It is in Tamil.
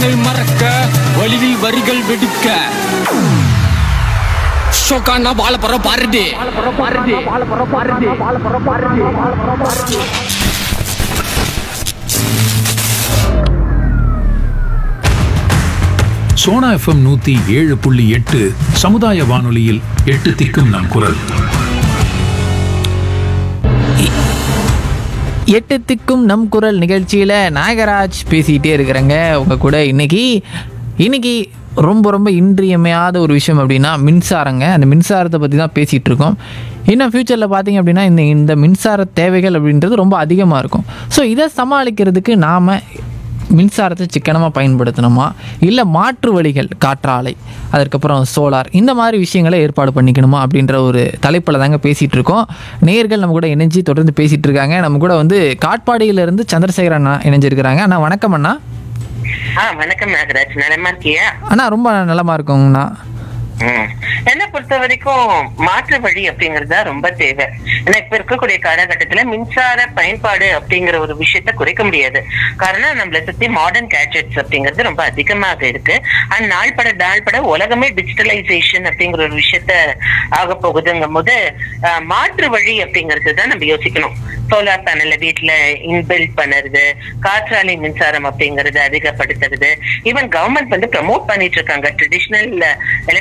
மறக்க வழியில் வரிகள் வெடிக்க ஷோக்கானா வாழ போற பாருடி சோனா எஃப்எம் நூத்தி ஏழு புள்ளி எட்டு சமுதாய வானொலியில் எட்டு திக்கும் நம் குரல் எட்டு திக்கும் நம் குரல் நிகழ்ச்சியில் நாகராஜ் பேசிக்கிட்டே இருக்கிறேங்க உங்க கூட இன்னைக்கு இன்னைக்கு ரொம்ப ரொம்ப இன்றியமையாத ஒரு விஷயம் அப்படின்னா மின்சாரங்க அந்த மின்சாரத்தை பற்றி தான் பேசிகிட்டு இருக்கோம் இன்னும் ஃப்யூச்சரில் பார்த்தீங்க அப்படின்னா இந்த இந்த மின்சார தேவைகள் அப்படின்றது ரொம்ப அதிகமாக இருக்கும் ஸோ இதை சமாளிக்கிறதுக்கு நாம் மின்சாரத்தை சிக்கனமாக பயன்படுத்தணுமா இல்லை மாற்று வழிகள் காற்றாலை அதற்கப்புறம் சோலார் இந்த மாதிரி விஷயங்களை ஏற்பாடு பண்ணிக்கணுமா அப்படின்ற ஒரு தலைப்பில் தாங்க பேசிகிட்டு இருக்கோம் நேர்கள் நம்ம கூட இணைஞ்சு தொடர்ந்து பேசிகிட்டு இருக்காங்க நம்ம கூட வந்து காட்பாடியிலேருந்து சந்திரசேகர் அண்ணா இணைஞ்சிருக்கிறாங்க அண்ணா வணக்கம் அண்ணா ஆ வணக்கம் நாகராஜ் நலமா இருக்கியா அண்ணா ரொம்ப நலமாக இருக்குங்கண்ணா ம். என்னை பொறுத்த வரைக்கும் மாற்று வழி அப்படிங்கறது தான் ரொம்ப தேவை ஏன்னா இப்ப இருக்கக்கூடிய காலகட்டத்துல மின்சார பயன்பாடு அப்படிங்கிற ஒரு விஷயத்த குறைக்க முடியாது காரணம் நம்மள சுத்தி மாடர்ன் கேட்ஜெட்ஸ் அப்படிங்கிறது ரொம்ப அதிகமாக இருக்கு அண்ட் நாள்பட நாள்பட உலகமே டிஜிட்டலைசேஷன் அப்படிங்கிற ஒரு விஷயத்த ஆக போகுதுங்கும் போது அஹ், மாற்று வழி அப்படிங்கிறது தான் நம்ம யோசிக்கணும் சோலார் பேனல்ல வீட்டுல இன்பில்ட் பண்ணுறது காற்றாலை மின்சாரம் அப்படிங்கறது அதிகப்படுத்துறது ஈவன் கவர்மெண்ட் வந்து ப்ரமோட் பண்ணிட்டு இருக்காங்க ட்ரெடிஷ்னல்